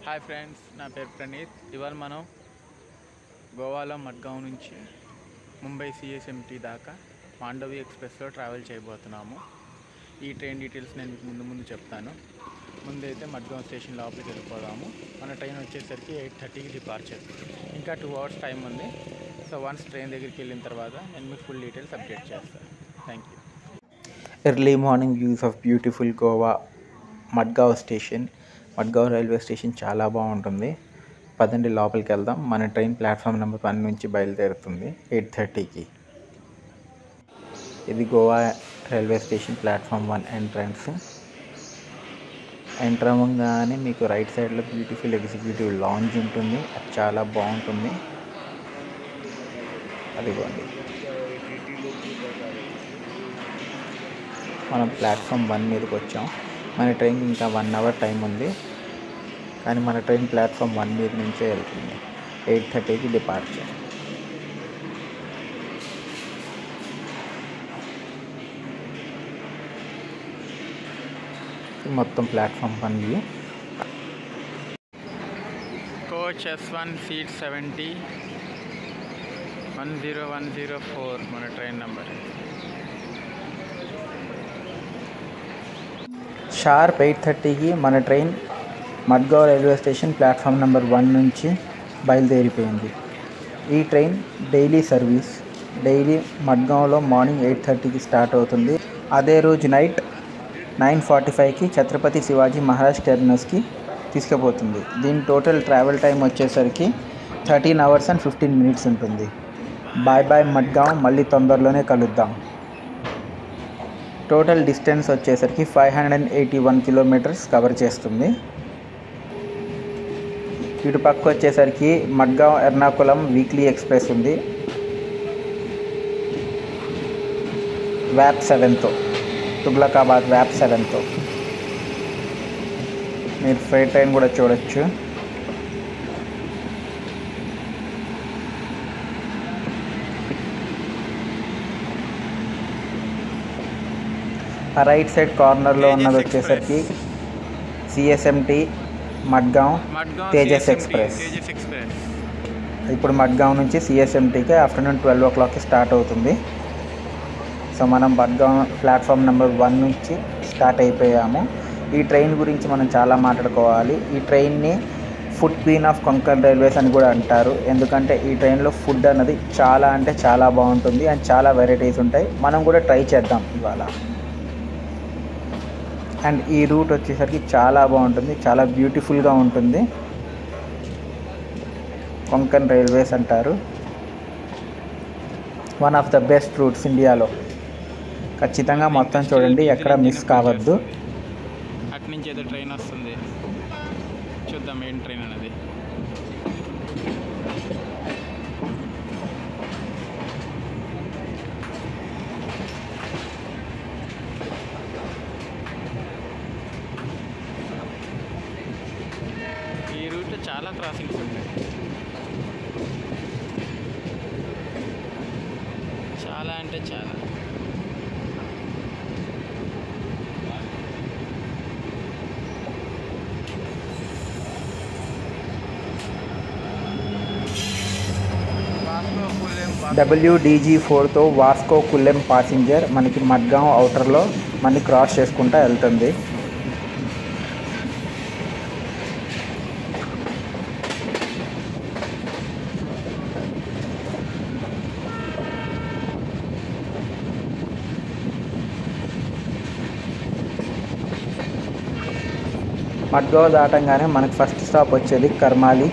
Hi friends నా పేరు ప్రణీత్ ఇవాళ మనం గోవాలో మడ్గావ్ నుంచి ముంబై సిఎస్ఎంటీ దాకా మాండవి ఎక్స్ప్రెస్లో ట్రావెల్ చేయబోతున్నాము ఈ ట్రైన్ డీటెయిల్స్ నేను మీకు ముందు ముందు చెప్తాను ముందైతే మడ్గావ్ స్టేషన్ లోపలికి వెళ్ళిపోదాము మన ట్రైన్ వచ్చేసరికి ఎయిట్ థర్టీకి డిపార్చర్ ఇంకా టూ అవర్స్ టైం ఉంది సో వన్స్ ట్రైన్ దగ్గరికి వెళ్ళిన తర్వాత నేను మీకు ఫుల్ డీటెయిల్స్ అప్డేట్ చేస్తాను thank you early morning views of beautiful Goa Madgaon station Madgaon railway station చాలా బాగుంటుంది పదండి లోపలికి వెళ్దాం మన ట్రైన్ ప్లాట్ఫామ్ నెంబర్ వన్ నుంచి బయలుదేరుతుంది ఎయిట్ థర్టీకి ఇది Goa railway station platform one entrance enter అవ్వగానే మీకు రైట్ సైడ్లో బ్యూటిఫుల్ ఎగ్జిక్యూటివ్ లాంజ్ ఉంటుంది అది చాలా బాగుంటుంది అదిగోండి మనం ప్లాట్ఫామ్ వన్ మీదకి వచ్చాం మన ట్రైన్ ఇంకా వన్ అవర్ టైం ఉంది కానీ మన ట్రైన్ ప్లాట్ఫామ్ వన్ మీద నుంచే వెళ్తుంది ఎయిట్ థర్టీకి డిపార్చర్ మొత్తం platform one view coach S one seat seventy one zero one zero four మన ట్రైన్ నెంబర్ షార్ప్ ఎయిట్ థర్టీకి మన train Madgaon railway station platform number one నుంచి బయలుదేరిపోయింది ఈ ట్రైన్ డైలీ సర్వీస్ డైలీ మడ్గావ్లో మార్నింగ్ ఎయిట్ థర్టీకి స్టార్ట్ అవుతుంది అదే రోజు నైట్ నైన్ ఫార్టీ ఫైవ్కి ఛత్రపతి శివాజీ మహారాజ్ టెర్మినస్కి తీసుకుపోతుంది దీని టోటల్ ట్రావెల్ టైం వచ్చేసరికి thirteen hours and fifteen minutes ఉంటుంది బాయ్ బాయ్ మడ్గావ్ మళ్ళీ తొందరలోనే కలుద్దాం టోటల్ డిస్టెన్స్ వచ్చేసరికి five hundred and eighty one kilometres cover చేస్తుంది ఇటు పక్క వచ్చేసరికి మడ్గావ్ ఎర్నాకుళం వీక్లీ ఎక్స్ప్రెస్ ఉంది వ్యాప్ సెవెన్తో తుగ్లకాబాద్ వ్యాప్ సెవెన్తో మీరు ఫ్రైట్ ట్రైన్ కూడా చూడొచ్చు ఆ రైట్ సైడ్ కార్నర్లో ఉన్నది వచ్చేసరికి CSMT Madgaon Madgaon Tejas CSMT, express. Tejas express ఇప్పుడు మడ్గావ్ నుంచి సిఎస్ఎంటీకి ఆఫ్టర్నూన్ ట్వెల్వ్ ఓ క్లాక్కి స్టార్ట్ అవుతుంది సో మనం మడ్గావ్ ప్లాట్ఫామ్ నెంబర్ వన్ నుంచి స్టార్ట్ అయిపోయాము ఈ ట్రైన్ గురించి మనం చాలా మాట్లాడుకోవాలి ఈ ట్రైన్ని food queen of Konkan railways అని కూడా అంటారు ఎందుకంటే ఈ ట్రైన్లో ఫుడ్ అన్నది చాలా అంటే చాలా బాగుంటుంది అండ్ చాలా వెరైటీస్ ఉంటాయి మనం కూడా ట్రై చేద్దాం ఇవాళ అండ్ ఈ రూట్ వచ్చేసరికి చాలా బాగుంటుంది చాలా బ్యూటిఫుల్గా ఉంటుంది కొంకన్ రైల్వేస్ అంటారు one of the best routes ఇండియాలో ఖచ్చితంగా మొత్తం చూడండి ఎక్కడ మిస్ కావద్దు అటు నుంచి ఏదో ట్రైన్ వస్తుంది చూద్దాం ఏం ట్రైన్ అనేది ఈ రూట్లో చాలా క్రాసింగ్స్ ఉంటాయి చాలా అంటే చాలా వాస్కో పుల్లెం డబ్ల్యూడీజీ ఫోర్తో వాస్కో కుల్లెం పాసింజర్ మనకి మడ్గాం అవుటర్లో మనకి క్రాస్ చేసుకుంటూ వెళ్తుంది మడ్గావ్ దాటంగానే మనకి ఫస్ట్ స్టాప్ వచ్చేది కర్మాలి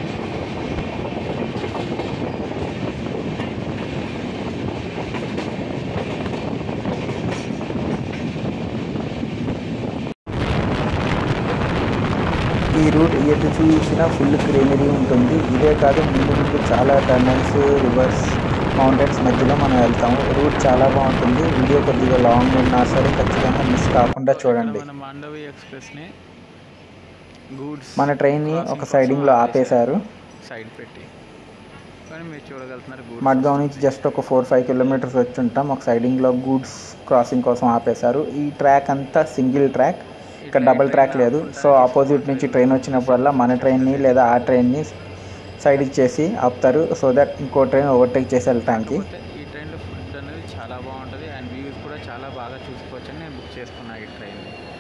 ఈ రూట్ ఎటు చూసినా ఫుల్ గ్రీనరీ ఉంటుంది ఇదే కాదు ముందు ముందు చాలా టర్నల్స్ రివర్స్ మౌంటైన్స్ మధ్యలో మనం వెళ్తాము రూట్ చాలా బాగుంటుంది వీడియో కొద్దిగా లాంగ్ ఉన్నా సరే ఖచ్చితంగా మిస్ కాకుండా చూడండి మన మాండవి ఎక్స్ప్రెస్ని గూడ్స్ మన ట్రైన్ని ఒక సైడింగ్లో ఆపేశారు సైడ్ పెట్టి కానీ మీరు చూడగలుగుతున్నారు గూడ్స్ మడ్గావ్ నుంచి జస్ట్ ఒక ఫోర్ ఫైవ్ కిలోమీటర్స్ వచ్చి ఉంటాం ఒక సైడింగ్లో గూడ్స్ క్రాసింగ్ కోసం ఆపేశారు ఈ ట్రాక్ అంతా సింగిల్ ట్రాక్ ఇక్కడ డబుల్ ట్రాక్ లేదు సో ఆపోజిట్ నుంచి ట్రైన్ వచ్చినప్పుడల్లా మన ట్రైన్ని లేదా ఆ ట్రైన్ని సైడ్ ఇచ్చేసి ఆపుతారు సో దట్ ఇంకో ట్రైన్ ఓవర్టేక్ చేసి వెళ్ళటానికి కాకపోతే ఈ ట్రైన్లో ఫుడ్ అనేది చాలా బాగుంటుంది అండ్ వ్యూస్ కూడా చాలా బాగా చూసుకోవచ్చు అని నేను బుక్ చేసుకున్నా ఈ ట్రైన్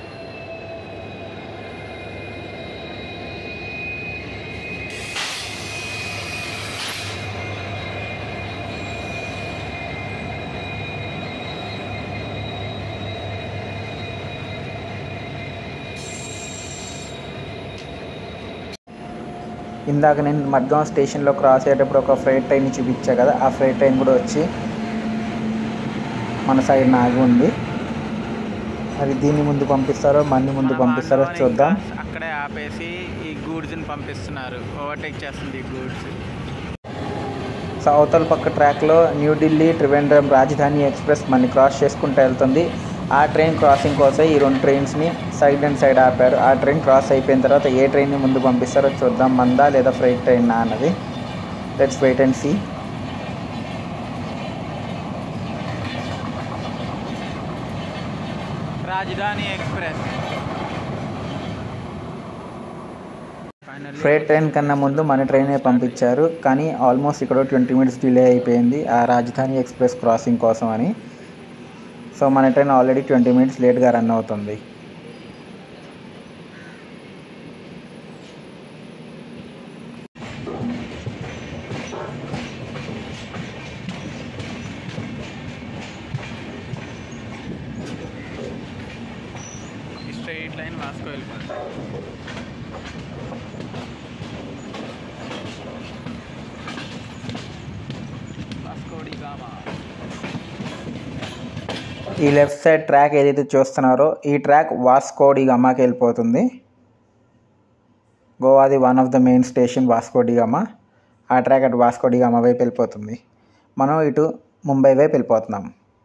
ఇందాక నేను మడ్గాం స్టేషన్లో క్రాస్ అయ్యేటప్పుడు ఒక ఫ్రైట్ ట్రైన్ చూపించా కదా ఆ ఫ్రైట్ ట్రైన్ కూడా వచ్చి మన సైడ్ ఆగి ఉంది అది దీన్ని ముందు పంపిస్తారో మన్ని ముందు మన పంపిస్తారో వాళ్ళు చూద్దాం ఇంకా అక్కడే ఆపేసి ఈ గూడ్స్ని పంపిస్తున్నారు ఓవర్టేక్ చేస్తుంది ఈ గూడ్స్ సో అవతల పక్క ట్రాక్లో న్యూఢిల్లీ త్రివేంద్రం రాజధాని ఎక్స్ప్రెస్ మన్ని క్రాస్ చేసుకుంటూ వెళ్తుంది ఆ ట్రైన్ క్రాసింగ్ కోసం ఈ రెండు ట్రైన్స్ని సైడ్ అండ్ సైడ్ ఆపారు ఆ ట్రైన్ క్రాస్ అయిపోయిన తర్వాత ఏ ట్రైన్ని ముందు పంపిస్తారో చూద్దాం మందా లేదా ఫ్రైట్ ట్రైన్ అన్నది let's wait and see Rajdhani express finally freight train కన్నా ముందు మన ట్రైనే పంపించారు కానీ ఆల్మోస్ట్ ఇక్కడ ట్వంటీ మినిట్స్ డిలే అయిపోయింది ఆ రాజధాని ఎక్స్ప్రెస్ క్రాసింగ్ కోసం అని సో మన ట్రైన్ ఆల్రెడీ ట్వంటీ మినిట్స్ లేట్గా రన్ అవుతుంది ఈ స్ట్రైట్ లైన్ వాస్కో వెళ్ళిపోతుంది వాస్కోడి గామా ఈ లెఫ్ట్ సైడ్ ట్రాక్ ఏదైతే చూస్తున్నారో ఈ ట్రాక్ వాస్కోడి గమాకి వెళ్ళిపోతుంది గోవాది one of the main station Vasco da Gama ఆ ట్రాక్ అటు వాస్కోడి గమా వైపు వెళ్ళిపోతుంది మనం ఇటు ముంబై వైపు వెళ్ళిపోతున్నాం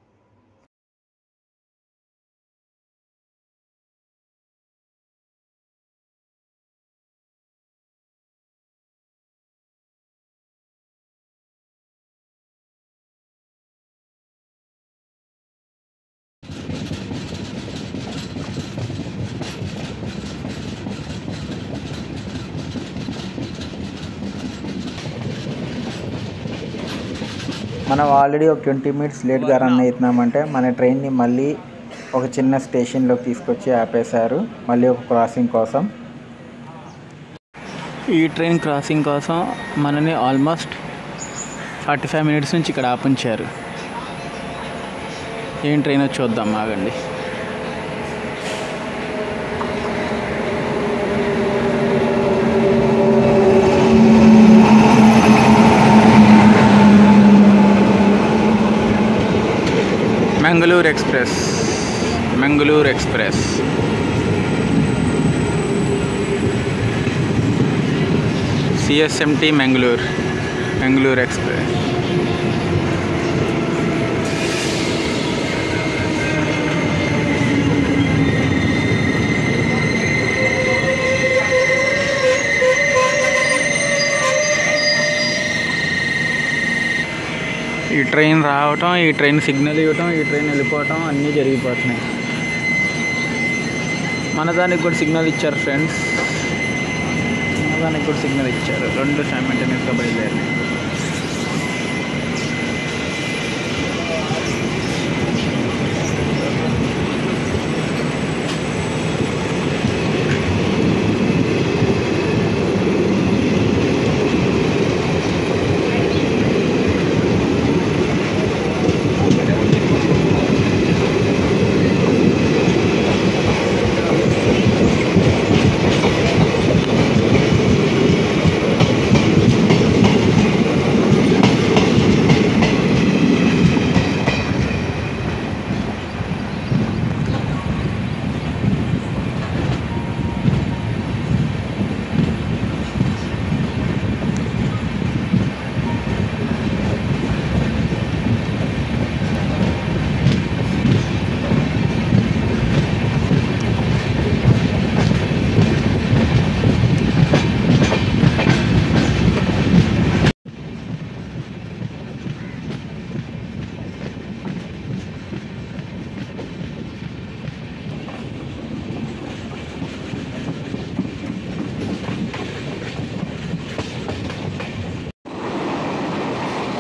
మనం ఆల్రెడీ ఒక ట్వంటీ మినిట్స్ లేట్గా రన్ అవుతున్నామంటే మన ట్రైన్ని మళ్ళీ ఒక చిన్న స్టేషన్లోకి తీసుకొచ్చి ఆపేశారు మళ్ళీ ఒక క్రాసింగ్ కోసం ఈ ట్రైన్ క్రాసింగ్ కోసం మనని ఆల్మోస్ట్ ఫార్టీ ఫైవ్ మినిట్స్ నుంచి ఇక్కడ ఆపించారు ఏం ట్రైన్ వచ్చి చూద్దాం ఆగండి Mangaluru express Mangaluru express CSMT Mangaluru Mangaluru express ఈ ట్రైన్ రావటం ఈ ట్రైన్ సిగ్నల్ ఇవ్వటం ఈ ట్రైన్ వెళ్ళిపోవటం అన్నీ జరిగిపోతున్నాయి మన దానికి కూడా సిగ్నల్ ఇచ్చారు ఫ్రెండ్స్ మన దానికి కూడా సిగ్నల్ ఇచ్చారు రెండు సైమెంటేనియస్గా బయలుదేరినాయి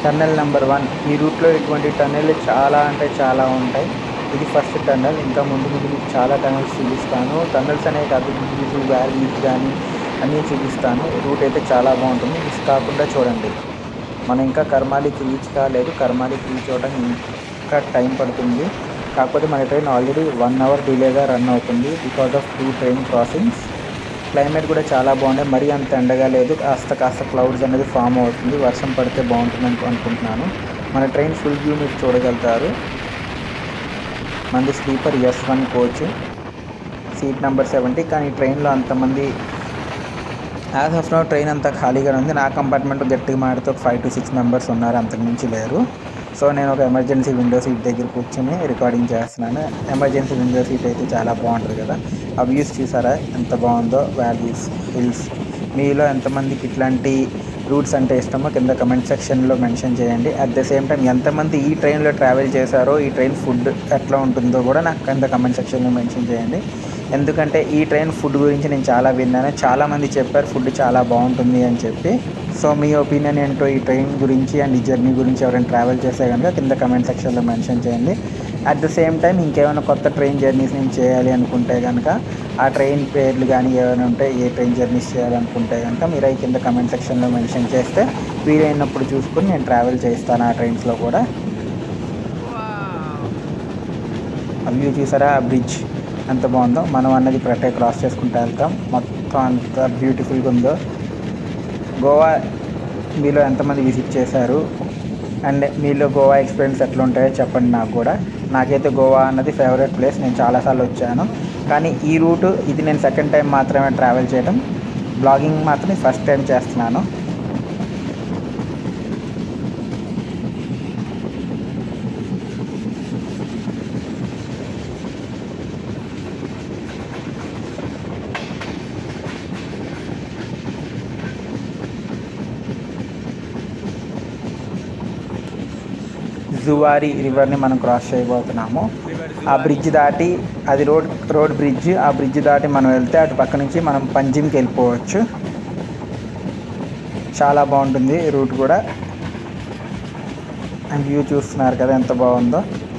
టన్నెల్ నెంబర్ వన్ ఈ రూట్లో ఇటువంటి టన్నెల్ చాలా అంటే చాలా ఉంటాయి ఇది ఫస్ట్ టన్నెల్ ఇంకా ముందు ముందు మీకు చాలా టన్నెల్స్ చూపిస్తాను టన్నెల్స్ అనేవి కాదు బ్రిడ్జెస్ వ్యాలీస్ కానీ అన్నీ చూపిస్తాను రూట్ అయితే చాలా బాగుంటుంది మిస్ కాకుండా చూడండి మనం ఇంకా కర్మాలికి రీచ్ కాలేదు కర్మాలికి రీచ్ అవ్వడానికి ఇంకా టైం పడుతుంది కాకపోతే మన ట్రైన్ ఆల్రెడీ వన్ అవర్ డిలేగా రన్ అవుతుంది because of two train crossings climate కూడా చాలా బాగుంది మరీ అంత ఎండగా లేదు కాస్త కాస్త క్లౌడ్స్ అనేది ఫామ్ అవుతుంది వర్షం పడితే బాగుంటుంది అనుకు- అనుకుంటున్నాను మన ట్రైన్ ఫుల్ వ్యూ మీరు చూడగలుగుతారు మంది sleeper S one coach seat number seventy కానీ ట్రైన్లో అంతమంది యాజ్ ఆఫ్ నో ట్రైన్ అంతా ఖాళీగానే ఉంది నా కంపార్ట్మెంట్ గట్టిగా మాడితే ఒక ఫైవ్ టు సిక్స్ మెంబర్స్ ఉన్నారు అంతకుమించి లేరు సో నేను ఒక ఎమర్జెన్సీ విండో సీట్ దగ్గర కూర్చొని రికార్డింగ్ చేస్తున్నాను ఎమర్జెన్సీ విండో సీట్ అయితే చాలా బాగుంటుంది కదా ఆ వ్యూస్ చూసారా ఎంత బాగుందో వ్యాలీస్ హిల్స్ మీలో ఎంతమందికి ఇట్లాంటి రూట్స్ అంటే ఇష్టమో కింద కమెంట్ సెక్షన్లో మెన్షన్ చేయండి అట్ ద సేమ్ టైం ఎంతమంది ఈ ట్రైన్లో ట్రావెల్ చేశారో ఈ ట్రైన్ ఫుడ్ ఎట్లా ఉంటుందో కూడా నాకు కింద కమెంట్ సెక్షన్లో మెన్షన్ చేయండి ఎందుకంటే ఈ ట్రైన్ ఫుడ్ గురించి నేను చాలా విన్నాను చాలామంది చెప్పారు ఫుడ్ చాలా బాగుంటుంది అని చెప్పి సో మీ ఒపీనియన్ ఏంటో ఈ ట్రైన్ గురించి అండ్ ఈ జర్నీ గురించి ఎవరైనా ట్రావెల్ చేస్తే కనుక కింద కమెంట్ సెక్షన్లో మెన్షన్ చేయండి అట్ ద సేమ్ టైం ఇంకేమైనా కొత్త ట్రైన్ జర్నీస్ నేను చేయాలి అనుకుంటే కనుక ఆ ట్రైన్ పేర్లు కానీ ఏమైనా ఉంటే ఏ ట్రైన్ జర్నీస్ చేయాలనుకుంటే కనుక మీరు అవి కింద కమెంట్ సెక్షన్లో మెన్షన్ చేస్తే వీలైనప్పుడు చూసుకుని నేను ట్రావెల్ చేస్తాను ఆ ట్రైన్స్లో కూడా ఆ వ్యూ చూసారా ఆ బ్రిడ్జ్ ఎంత బాగుందో మనం అన్నది ప్రటే క్రాస్ చేసుకుంటూ వెళ్తాం మొత్తం అంత బ్యూటిఫుల్గా ఉందో గోవా మీలో ఎంతమంది విజిట్ చేశారు అండ్ మీలో గోవా ఎక్స్పీరియన్స్ ఎట్లా ఉంటాయో చెప్పండి నాకు కూడా నాకైతే గోవా అన్నది ఫేవరెట్ ప్లేస్ నేను చాలాసార్లు వచ్చాను కానీ ఈ రూటు ఇది నేను సెకండ్ టైం మాత్రమే ట్రావెల్ చేయడం బ్లాగింగ్ మాత్రం ఫస్ట్ టైం చేస్తున్నాను జువారి రివర్ని మనం క్రాస్ చేయబోతున్నాము ఆ బ్రిడ్జ్ దాటి అది రోడ్ రోడ్ బ్రిడ్జ్ ఆ బ్రిడ్జ్ దాటి మనం వెళ్తే అటు పక్క నుంచి మనం పంజిమ్కి వెళ్ళిపోవచ్చు చాలా బాగుంటుంది రూట్ కూడా అండ్ వ్యూ చూస్తున్నారు కదా ఎంత బాగుందో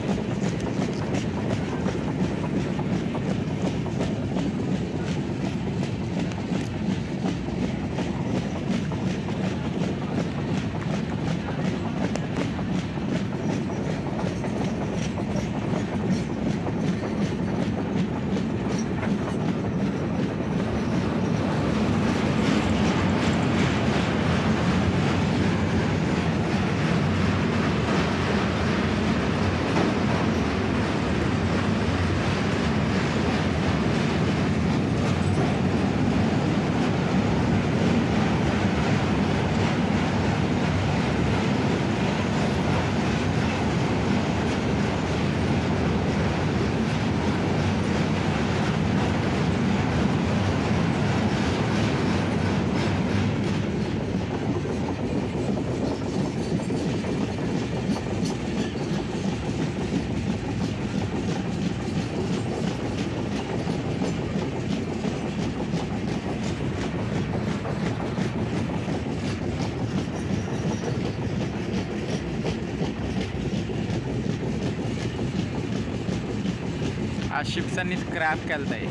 ఆ షిప్స్ అన్ని స్క్రాప్కి వెళ్తాయి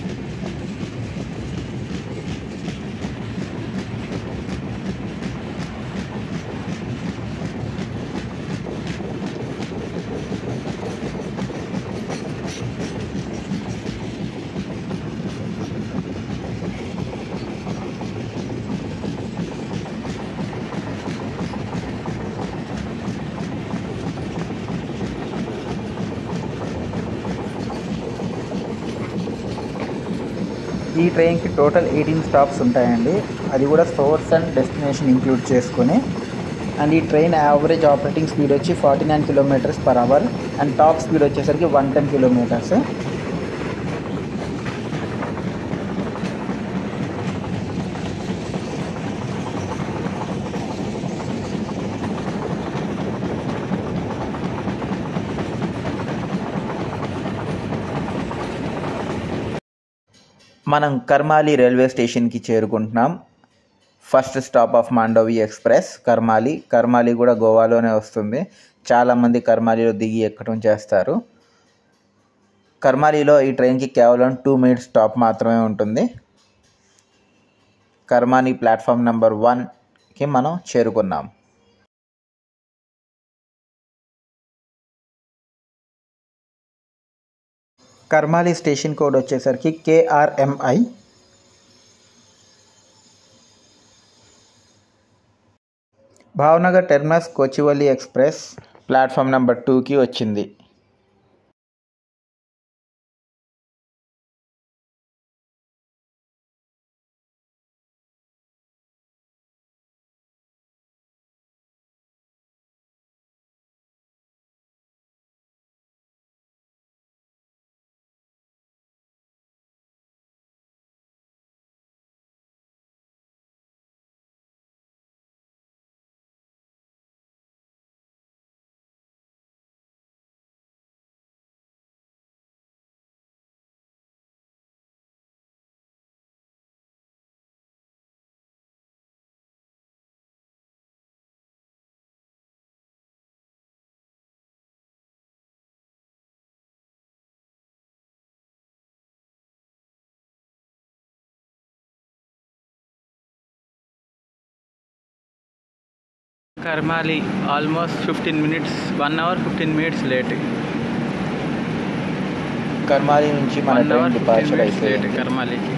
ఈ ట్రైన్కి టోటల్ ఎయిటీన్ స్టాప్స్ ఉంటాయండి అది కూడా సోర్స్ అండ్ డెస్టినేషన్ ఇంక్లూడ్ చేసుకుని అండ్ ఈ ట్రైన్ యావరేజ్ ఆపరేటింగ్ స్పీడ్ వచ్చి forty nine kilometres per hour and top speed వచ్చేసరికి వన్ టెన్ కిలోమీటర్స్ మనం కర్మాలి రైల్వే స్టేషన్కి చేరుకుంటున్నాం first stop of Mandovi express Karmali Karmali కూడా గోవాలోనే వస్తుంది చాలామంది కర్మాలిలో దిగి ఎక్కడం చేస్తారు కర్మాలిలో ఈ ట్రైన్కి కేవలం టూ మినిట్స్ స్టాప్ మాత్రమే ఉంటుంది కర్మాలి ప్లాట్ఫామ్ నెంబర్ వన్కి మనం చేరుకున్నాం కర్మాలి స్టేషన్ కోడ్ వచ్చేసరికి KRMI Bhavnagar terminus Kochuveli express platform number టూకి వచ్చింది Karmali almost fifteen minutes one hour fifteen minutes late Karmali నుంచి మన one hour train fifteen departure minutes late అయిపోయింది కర్మాలికి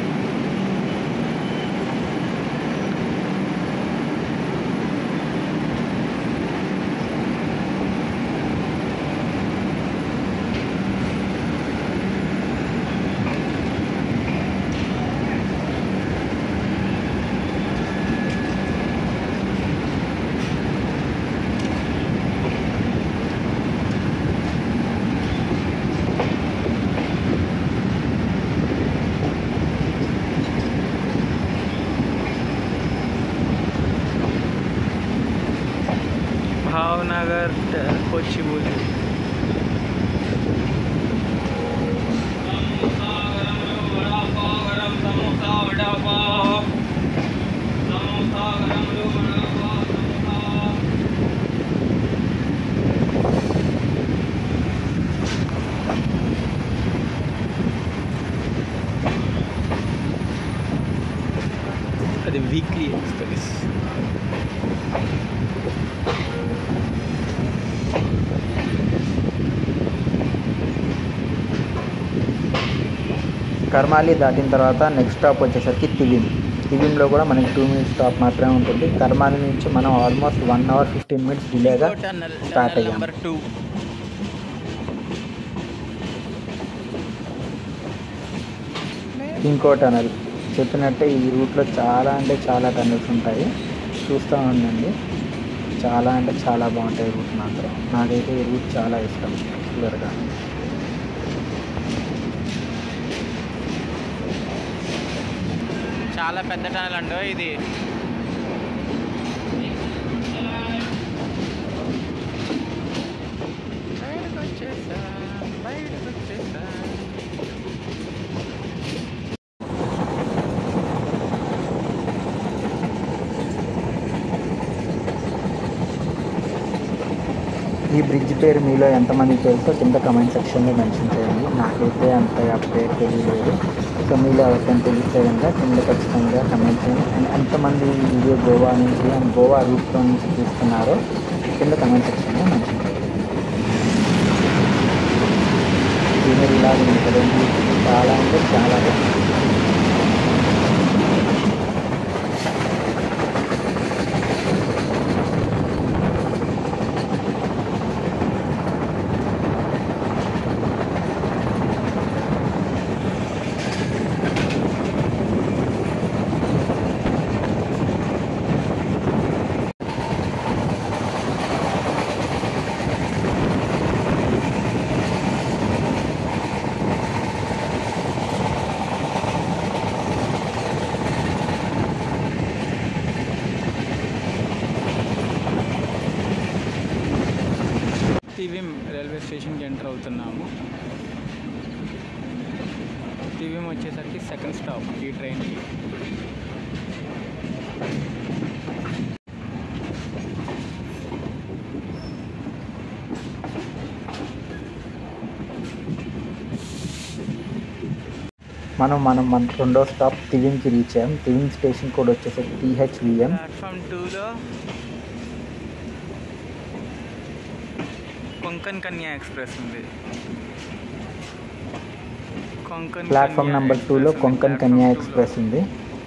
భావనగర్ కొచ్చిబూలి అది వీక్లీ ఎక్స్ప్రెస్ కర్మాలి దాటిన తర్వాత నెక్స్ట్ స్టాప్ వచ్చేసరికి తివిం తివింలో కూడా మనకి టూ మినిట్స్ స్టాప్ మాత్రమే ఉంటుంది కర్మాలి నుంచి మనం almost one hour fifteen minutes డిలేగా టన్నల్ స్టార్ట్ అయ్యాం నెంబర్ టూ ఇంకో టనల్ చెప్పినట్టే ఈ రూట్లో చాలా అంటే చాలా టనల్స్ ఉంటాయి చూస్తూ ఉండండి చాలా అంటే చాలా బాగుంటాయి రూట్ మాత్రం నాకైతే ఈ రూట్ చాలా ఇష్టం క్లియర్గా చాలా పెద్ద టనల్ అండి ఇది బయటకు వచ్చేసా బయటకు వచ్చేసా ఈ బ్రిడ్జ్ పేరు మీలో ఎంతమందికి తెలుసో కింద కమెంట్ సెక్షన్లో మెన్షన్ చేయండి నాకైతే అంత ఆ పేరు తెలియలేదు సో మీలో ఎవరికైనా తెలిస్తే కనుక కింద ఖచ్చితంగా కమెంట్ చేయండి అండ్ ఎంతమంది ఈ వీడియో గోవా నుంచి అండ్ గోవా రూట్లో నుంచి చూస్తున్నారో కింద కమెంట్ సెక్షన్లో మెన్షన్ చేయండి సీనరీ ఇలాగ ఉంది కదండి చాలా అంటే చాలా బాగుంది తివిం రైల్వే స్టేషన్కి ఎంటర్ అవుతున్నాము తివిం వచ్చేసరికి సెకండ్ స్టాప్ ఈ ట్రైన్కి మనం మనం మన రెండో స్టాప్ తివింగ్కి రీచ్ అయ్యాం తివింగ్ స్టేషన్ కోడ్ వచ్చేసరికి టీహెచ్విఎం ప్లాట్ఫామ్ టూలో కొంకన్ కన్యా ఎక్స్ప్రెస్ ఉంది కొంకన్ ప్లాట్ఫామ్ కన్యా నెంబర్ టూలో ఎక్స్ప్రెస్ ఉంది. కొంకన్ ప్లాట్ఫామ్ కన్యా టూలో. ఎక్స్ప్రెస్ ఉంది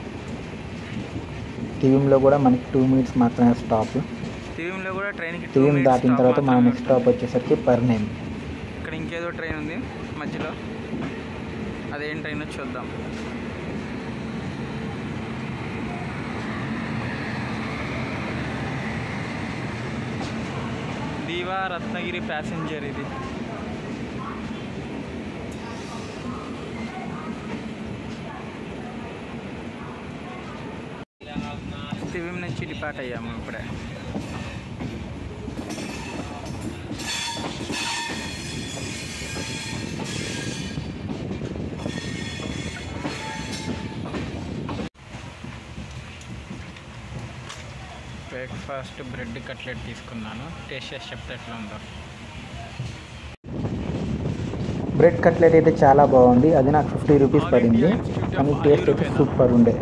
టీవీలో కూడా మనకి టూ మినిట్స్ మాత్రమే స్టాప్ టీవీలో కూడా ట్రైన్కి two టీవీ minutes దాటిన stop తర్వాత మన మాత్రమే నెక్స్ట్ స్టాప్ వచ్చేసరికి పర్నేమ్ ఇక్కడ ఇంకేదో ట్రైన్ ఉంది మధ్యలో అదేం ట్రైన్ చూద్దాం దీవా రత్నగిరి ప్యాసింజర్ ఇది దివ్యం నుంచి డిపార్ట్ అయ్యాము ఇప్పుడే బ్రేక్ఫాస్ట్ బ్రెడ్ కట్లెట్ తీసుకున్నాను టేస్ట్ చేసి చెప్తే ఎట్లా ఉందో బ్రెడ్ కట్లెట్ అయితే చాలా బాగుంది అది నాకు ఫిఫ్టీ రూపీస్ పడింది కానీ టేస్ట్ అయితే సూపర్ ఉండే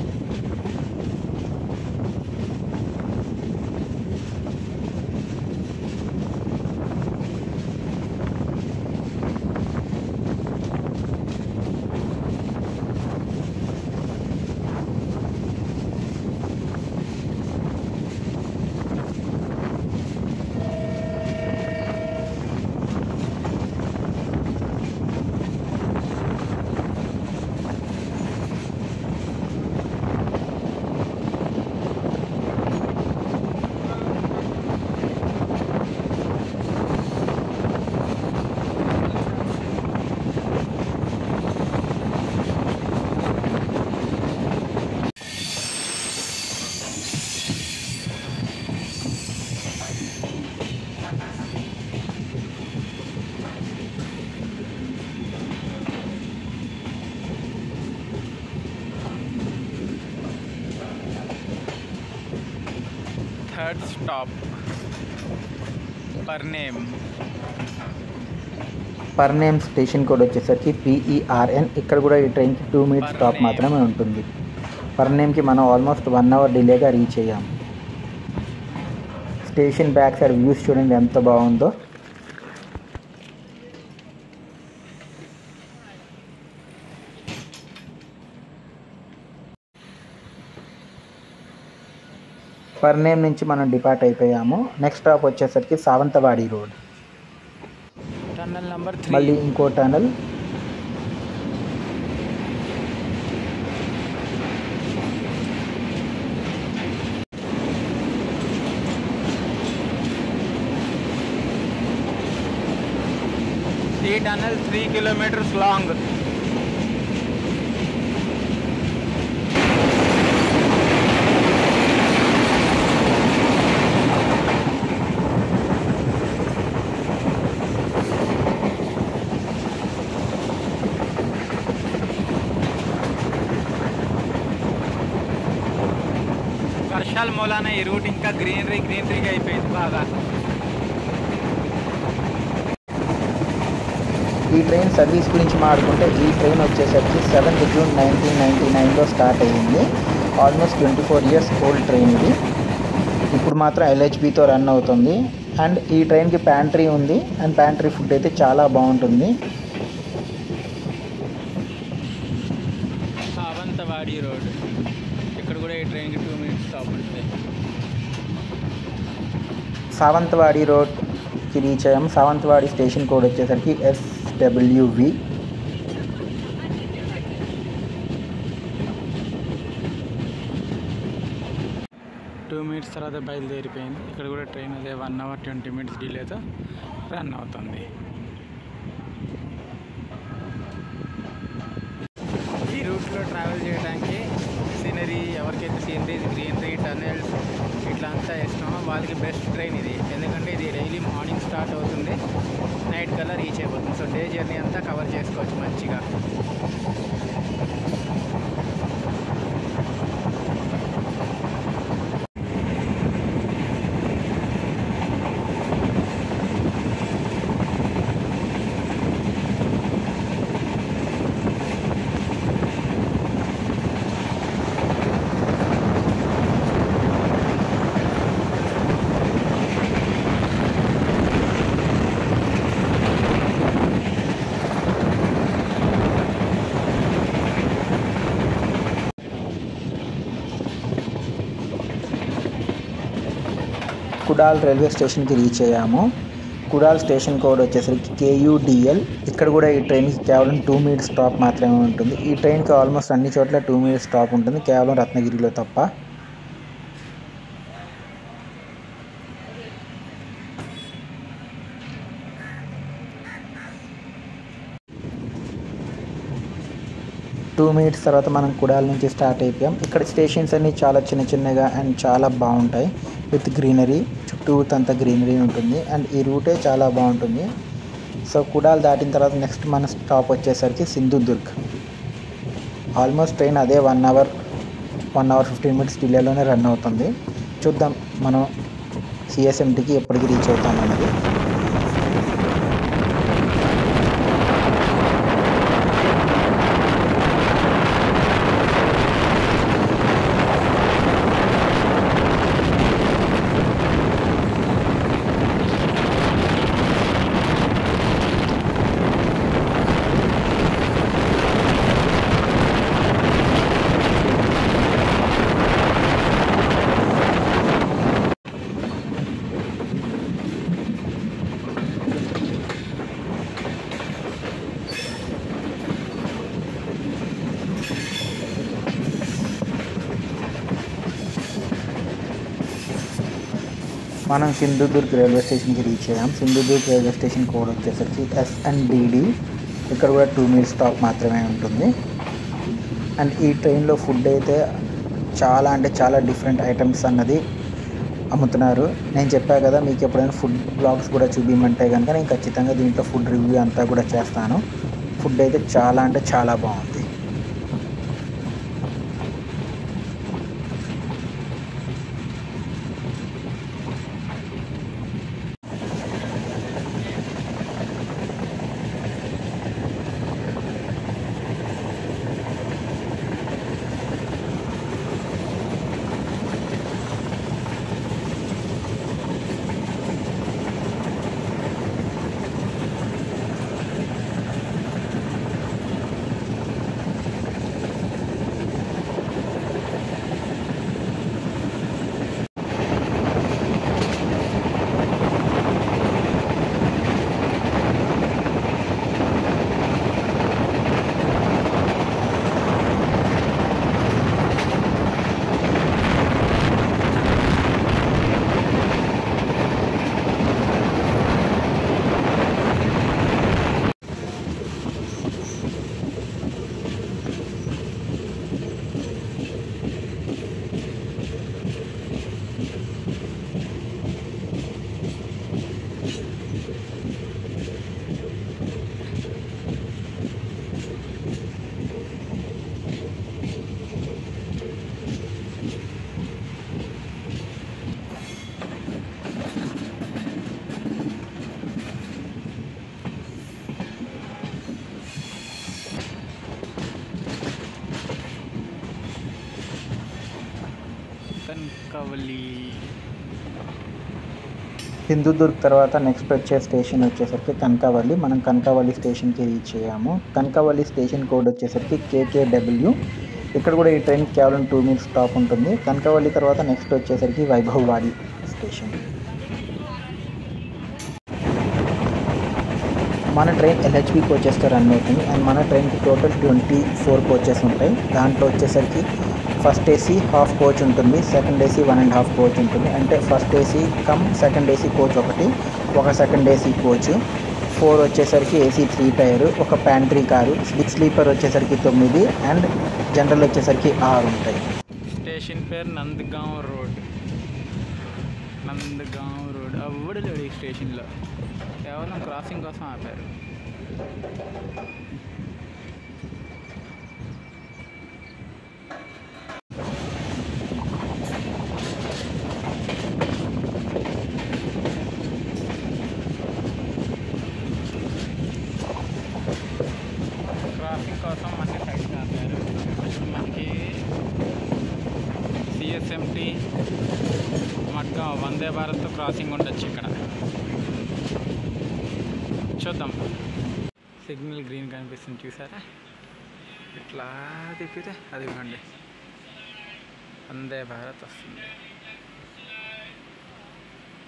third stop Pernem Pernem station code వచ్చేసరికి పిఈఆర్ఎన్ ఇక్కడ కూడా ఈ ట్రైన్కి టూ మినిట్స్ స్టాప్ పర్నేమ్. మాత్రమే ఉంటుంది పర్నేమ్కి మనం ఆల్మోస్ట్ వన్ అవర్ డిలేగా రీచ్ అయ్యాం స్టేషన్ బ్యాక్ సైడ్ వ్యూస్ చూడండి ఎంత బాగుందో పర్నేమ్ నుంచి మనం డిపార్ట్ అయిపోయాము నెక్స్ట్ స్టాప్ వచ్చేసరికి సావంతవాడి రోడ్ టన్నల్ నంబర్ మళ్ళీ త్రీ ఇంకో టనల్ ఈ టన్నల్ త్రీ కిలోమీటర్స్ లాంగ్ వర్షాల మూలాన ఈ రూట్ ఇంకా గ్రీనరీ గ్రీనరీగా అయిపోయింది బాగా ఈ ట్రైన్ సర్వీస్ గురించి మాట్లాడుకుంటే ఈ ట్రైన్ వచ్చేసరికి సెవెంత్ జూన్ నైన్టీన్ నైంటీ నైన్లో స్టార్ట్ అయ్యింది almost twenty four years old train ఇది ఇప్పుడు మాత్రం ఎల్హెచ్బితో రన్ అవుతుంది అండ్ ఈ ట్రైన్కి ప్యాంట్రీ ఉంది అండ్ ప్యాంట్రీ ఫుడ్ అయితే చాలా బాగుంటుంది సావంతవాడి రోడ్ ఇక్కడ కూడా ఈ ట్రైన్కి టూ మినిట్స్ స్టాప్ ఉంటుంది సావంతవాడి రోడ్కి రీచ్ అయ్యాం సావంతవాడి స్టేషన్ కోడ్ వచ్చేసరికి ఎస్డబ్ల్యూవి టూ మినిట్స్ తర్వాత బయలుదేరిపోయింది ఇక్కడ కూడా ట్రైన్ అదే వన్ అవర్ ట్వంటీ మినిట్స్ డిలేతో రన్ అవుతుంది ఈ రూట్లో ట్రావెల్ చేయడానికి సీనరీ ఎవరికైతే సీనరీ గ్రీనరీ టనెల్స్ ఇట్లా అంతా ఇష్టమో వాళ్ళకి బెస్ట్ ట్రైన్ ఇది ఎందుకంటే ఇది డైలీ మార్నింగ్ స్టార్ట్ అవుతుంది నైట్ కల్లా రీచ్ అయిపోతుంది సో డే జర్నీ అంతా కవర్ చేసుకోవచ్చు మంచిగా కుడాల్ రైల్వే స్టేషన్కి రీచ్ అయ్యాము కుడాల్ స్టేషన్ కోడ్ వచ్చేసరికి కేయూడిఎల్ ఇక్కడ కూడా ఈ ట్రైన్కి కేవలం టూ మినిట్స్ స్టాప్ మాత్రమే ఉంటుంది ఈ ట్రైన్కి ఆల్మోస్ట్ అన్ని చోట్ల టూ మినిట్స్ స్టాప్ ఉంటుంది కేవలం రత్నగిరిలో తప్ప టూ మినిట్స్ తర్వాత మనం కుడాల్ నుంచి స్టార్ట్ అయిపోయాం ఇక్కడ స్టేషన్స్ అన్నీ చాలా చిన్న చిన్నగా అండ్ చాలా బాగుంటాయి విత్ గ్రీనరీ చుట్టూతంత గ్రీనరీ ఉంటుంది అండ్ ఈ రూటే చాలా బాగుంటుంది సో కుడాల్ దాటిన తర్వాత నెక్స్ట్ మన స్టాప్ వచ్చేసరికి సింధుదుర్గ్ ఆల్మోస్ట్ ట్రైన్ అదే one hour one hour fifteen minutes డిలేలోనే రన్ అవుతుంది చూద్దాం మనం సిఎస్ఎంటీకి ఎప్పటికి రీచ్ అవుతాం అన్నది మనం సింధుదుర్గ్ రైల్వే స్టేషన్కి రీచ్ అయ్యాం సింధుదుర్గ్ రైల్వే స్టేషన్ కోడ్ వచ్చేసరికి ఎస్ఎన్డిడి ఇక్కడ కూడా టూ మినిట్స్ స్టాప్ మాత్రమే ఉంటుంది అండ్ ఈ ట్రైన్లో ఫుడ్ అయితే చాలా అంటే చాలా డిఫరెంట్ ఐటమ్స్ అన్నది అమ్ముతున్నారు నేను చెప్పా కదా మీకు ఎప్పుడైనా ఫుడ్ బ్లాగ్స్ కూడా చూపించమంటే కనుక నేను ఖచ్చితంగా దీంట్లో ఫుడ్ రివ్యూ అంతా కూడా చేస్తాను ఫుడ్ అయితే చాలా అంటే చాలా బాగుంది కనకవల్లి సింధుదుర్గ్ తర్వాత నెక్స్ట్ వచ్చే స్టేషన్ వచ్చేసరికి కనకావల్లి మనం కనకావల్లి స్టేషన్కి రీచ్ అయ్యాము కనకావల్లి స్టేషన్ కోడ్ వచ్చేసరికి కేకేడబ్ల్యూ ఇక్కడ కూడా ఈ ట్రైన్ కేవలం టూ మినిట్స్ స్టాప్ ఉంటుంది కనకావల్లి తర్వాత నెక్స్ట్ వచ్చేసరికి వైభవ్వాడి స్టేషన్ మన ట్రైన్ ఎల్హెచ్బి కోచెస్తో రన్ అవుతుంది అండ్ మన ట్రైన్కి టోటల్ ట్వంటీ ఫోర్ కోచెస్ ఉంటాయి దాంట్లో వచ్చేసరికి ఫస్ట్ ఏసీ హాఫ్ కోచ్ ఉంటుంది second AC one and half coach ఉంటుంది అంటే first AC cum second AC coach ఒకటి ఒక సెకండ్ ఏసీ కోచ్ ఫోర్ వచ్చేసరికి ఏసీ త్రీ టైర్ ఒక ప్యాంట్రీ కారు సిక్స్ స్లీపర్ వచ్చేసరికి తొమ్మిది అండ్ జనరల్ వచ్చేసరికి ఆరు ఉంటాయి స్టేషన్ పేరు నందగాం రోడ్ నందగాం రోడ్ అవ్వడు లేడు ఈ స్టేషన్లో కేవలం క్రాసింగ్ కోసం ఆపారు క్రాసింగ్ కోసం మనకి సైడ్ ఆపారు ఇప్పుడు మనకి సిఎస్ఎంటి మడ్గా వందే భారత్ క్రాసింగ్ ఉండొచ్చు ఇక్కడ చూద్దాం సిగ్నల్ గ్రీన్ కనిపిస్తుంది చూసారా ఇట్లా తిప్పితే అది ఇవ్వండి వందే భారత్ వస్తుంది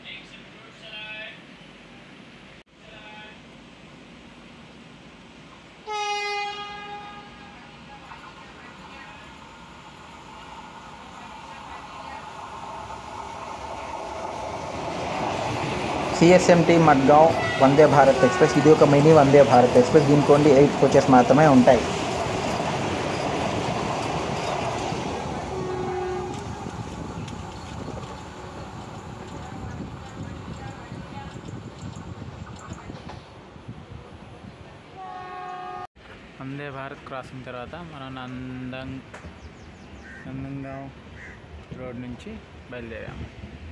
సిఎస్ఎంటి మడ్గావ్ వందే భారత్ ఎక్స్ప్రెస్ ఇది ఒక మినీ వందే భారత్ ఎక్స్ప్రెస్ దీనికి ఓన్లీ ఎయిట్ కోచెస్ మాత్రమే ఉంటాయి వందే భారత్ క్రాసింగ్ తర్వాత మనం నందం నందంగాం రోడ్ నుంచి బయలుదేరాము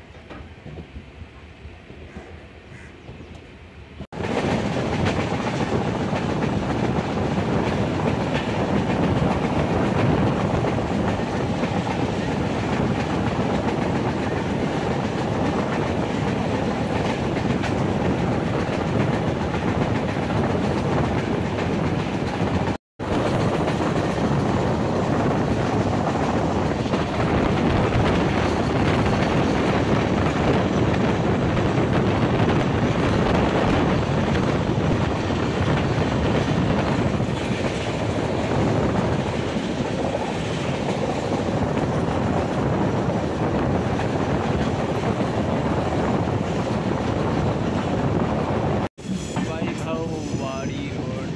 వైభవ్ వాడి రోడ్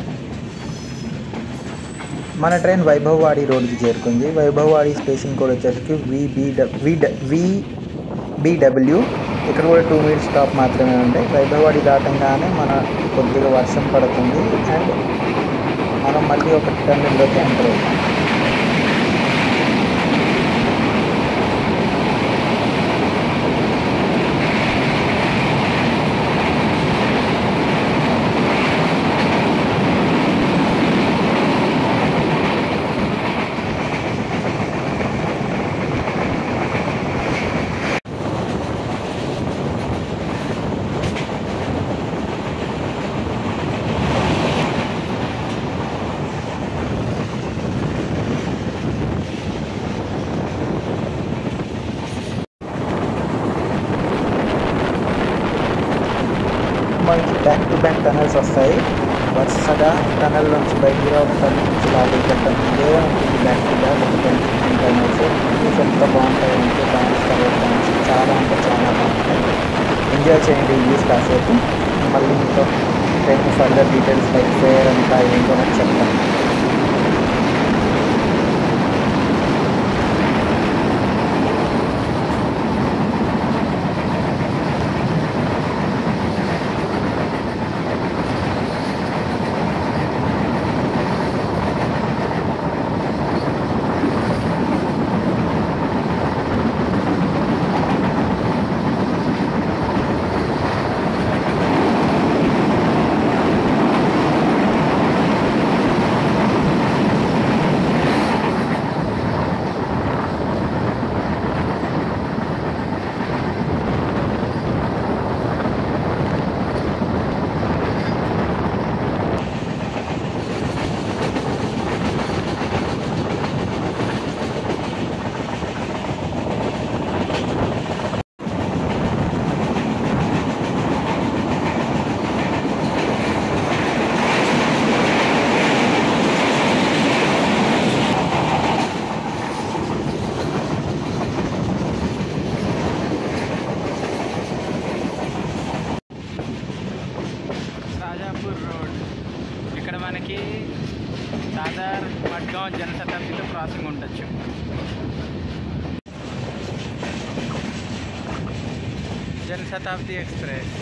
మన ట్రైన్ వైభవ్వాడి రోడ్కి చేరుకుంది వైభవ్వాడి స్టేషన్ కోడ్ వచ్చేసరికి విబి విడబ్ల్యూ ఇక్కడ కూడా టూ మినిట్స్ స్టాప్ మాత్రమే ఉంటాయి వైభవ్వాడి దాటంగానే మన కొద్దిగా వర్షం పడుతుంది అండ్ మనం మళ్ళీ ఒక టర్నింగ్లోకి ఎంటర్ అవుతాం మనకి బ్యాక్ టు బ్యాక్ టనల్స్ వస్తాయి వరుసగా టనల్ నుంచి బయటికి ఒక టనల్ నుంచి లోపలికి వెళ్ళడం ఇదే ఉంటుంది బ్యాక్ టు బ్యాక్ ఒక టనల్స్ మీకు ఎంత బాగుంటాయి అంటే టనల్స్ కలర్ టనల్స్ చాలా అంటే చాలా బాగుంటాయి ఎంజాయ్ చేయండి ఇంగ్లీష్ కాసేపు మళ్ళీ మీతో train further details like fare అంతా ఏంటో నాకు చెప్తాను రాజాపూర్ రోడ్ ఇక్కడ మనకి దాదార్ మడ్గావ్ జనశతాబ్దితో క్రాసింగ్ ఉండొచ్చు జనశతాబ్ది ఎక్స్ప్రెస్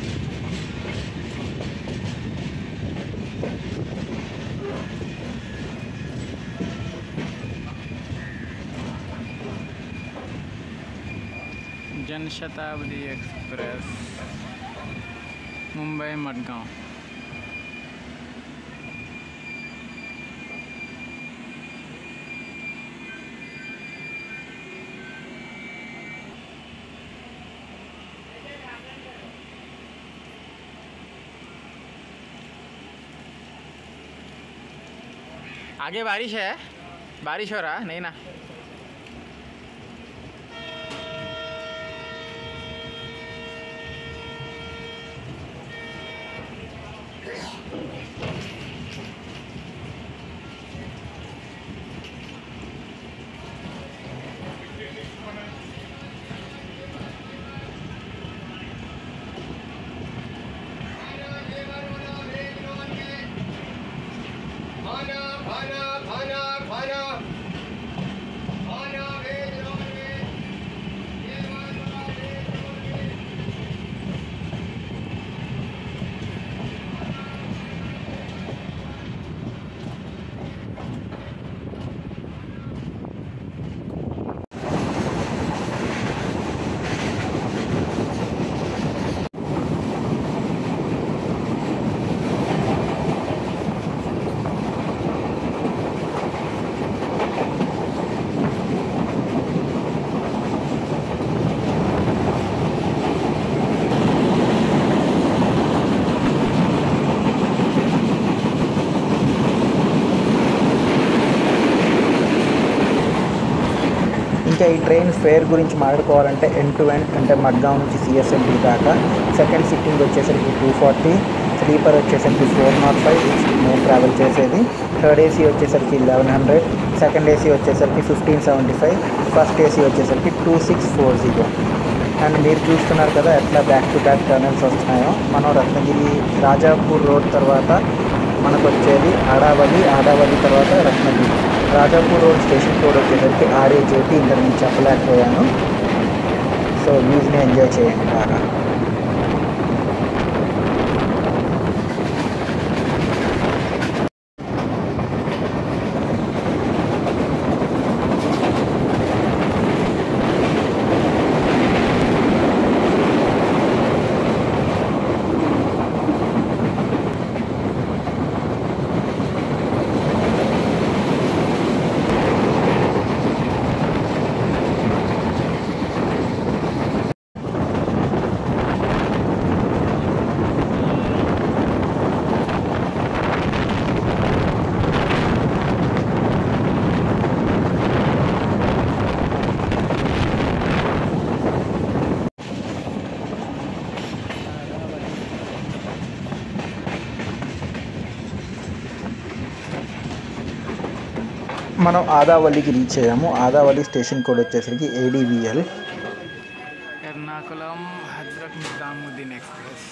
जनशताब्दी एक्सप्रेस मुंबई मडगांव आगे बारिश है बारिश हो रहा नहीं ना ఇక ఈ ట్రైన్ ఫేర్ గురించి మాట్లాడుకోవాలంటే ఎండ్ టు ఎండ్ అంటే మడ్గావ్ నుంచి సిఎస్ఎంటీ దాకా సెకండ్ సిట్టింగ్ వచ్చేసరికి టూ ఫార్టీ స్లీపర్ వచ్చేసరికి ఫోర్ నాట్ ఫైవ్ నేను ట్రావెల్ చేసేది థర్డ్ ఏసీ వచ్చేసరికి లెవెన్ హండ్రెడ్ సెకండ్ ఏసీ వచ్చేసరికి fifteen seventy five first AC వచ్చేసరికి two six four zero and మీరు చూస్తున్నారు కదా ఎట్లా బ్యాక్ టు బ్యాక్ టర్నల్స్ వస్తున్నాయో మనం రత్నగిరి రాజాపూర్ రోడ్ తర్వాత మనకు వచ్చేది ఆడావలి ఆడావలి తర్వాత Ratnagiri Rajapur road station code వచ్చేసరికి ఆర్ఏజేపీ ఇంత నేను చెప్పలేకపోయాను సో వ్యూస్ని ఎంజాయ్ చేయండి బాగా మనం ఆదావల్లికి రీచ్ అయ్యాము ఆదావల్లి స్టేషన్ కోడ్ వచ్చేసరికి ఏడీవీఎల్ ఎర్నాకుళం హజ్రత్ నిజాముద్దీన్ ఎక్స్ప్రెస్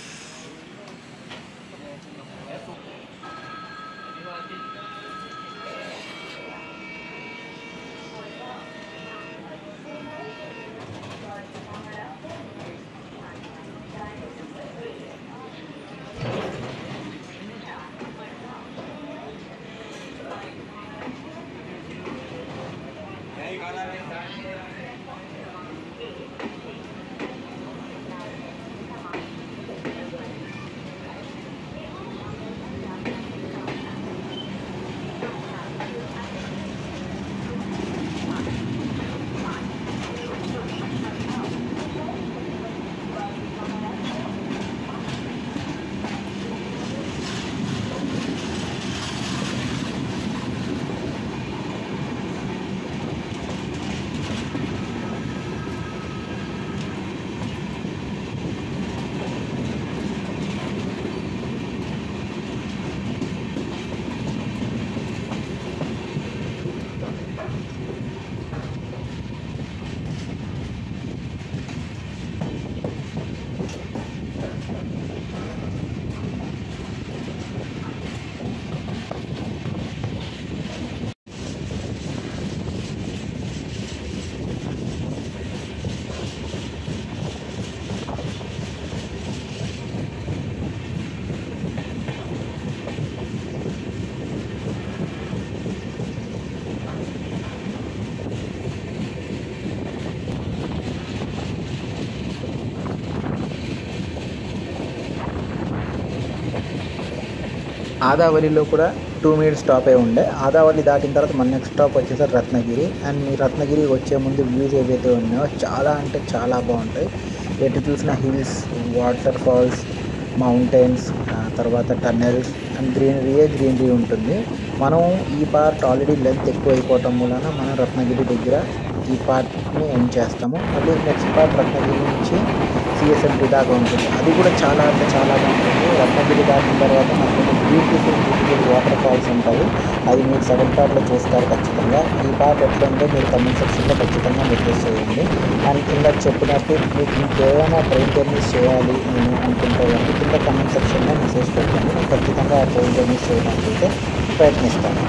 ఆదావలిలో కూడా టూ మినిట్స్ స్టాప్ అయి ఉండే ఆదావలి దాటిన తర్వాత మన నెక్స్ట్ స్టాప్ వచ్చేసరికి రత్నగిరి అండ్ మీ రత్నగిరి వచ్చే ముందు వ్యూస్ ఏవైతే ఉన్నాయో చాలా అంటే చాలా బాగుంటాయి ఎటు చూసిన హిల్స్ వాటర్ ఫాల్స్ మౌంటైన్స్ తర్వాత టన్నెల్స్ అండ్ గ్రీనరీయే గ్రీనరీ ఉంటుంది మనం ఈ పార్ట్ ఆల్రెడీ లెంత్ ఎక్కువ అయిపోవటం వలన మనం రత్నగిరి దగ్గర ఈ పార్ట్ని ఎండ్ చేస్తాము మళ్ళీ నెక్స్ట్ పార్ట్ రత్నగిరి నుంచి సిఎస్ఎంటీ దాకా ఉంటుంది అది కూడా చాలా అంటే చాలా బాగుంటుంది రత్నగిరి దాటిన తర్వాత మనకు బ్యూటిఫుల్ బ్యూటిఫుల్ వాటర్ ఫాల్స్ ఉంటాయి అది మీరు సెకండ్ పార్ట్లో చూస్తారు ఖచ్చితంగా ఈ పార్ట్ ఎట్లా ఉందో మీరు కమెంట్ సెక్షన్లో ఖచ్చితంగా మెసేజ్ చేయండి అండ్ కింద చెప్పినట్టు మీకు ఇంకేమైనా ట్రైన్ జర్నీస్ చేయాలి నేను అనుకుంటే కనుక కింద కమెంట్ సెక్షన్లో మెసేజ్ పెట్టండి నేను ఖచ్చితంగా ఆ ట్రైన్ జర్నీస్ చేయడానికి అయితే ప్రయత్నిస్తాను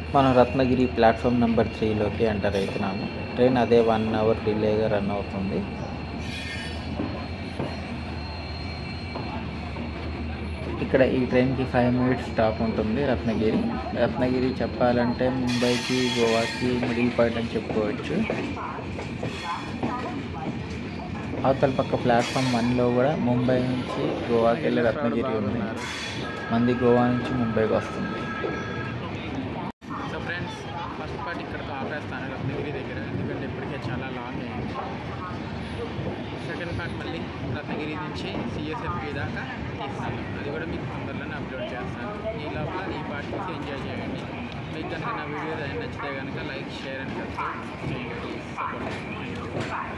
మనం రత్నగిరి ప్లాట్ఫామ్ నెంబర్ త్రీలోకి ఎంటర్ అవుతున్నాము ట్రైన్ అదే వన్ అవర్ డిలేగా రన్ అవుతుంది ఇక్కడ ఈ ట్రైన్కి ఫైవ్ మినిట్స్ స్టాప్ ఉంటుంది రత్నగిరి రత్నగిరి చెప్పాలంటే ముంబైకి గోవాకి మిడిల్ పాయింట్ అని చెప్పుకోవచ్చు అవతల పక్క ప్లాట్ఫామ్ వన్లో కూడా ముంబై నుంచి గోవాకి వెళ్ళే రత్నగిరి ఉంది మంది గోవా నుంచి ముంబైకి వస్తుంది సో ఫ్రెండ్స్ ఫస్ట్ పార్ట్ ఇక్కడతో ఆపేస్తాను రత్నగిరి దగ్గర ఎందుకంటే ఇప్పటికే చాలా లాంగ్ అయింది సెకండ్ పార్ట్ మళ్ళీ రత్నగిరి నుంచి సిఎస్ఎఫ్పి దాకా తీస్తాను అది కూడా మీకు తొందరలోనే అప్లోడ్ చేస్తాను ఈ లోపల ఈ పార్ట్ చూసి ఎంజాయ్ చేయండి మీకు కనుక నా వీడియో నచ్చితే కనుక లైక్ షేర్ అండ్ సబ్స్క్రైబ్ చేయండి సపోర్ట్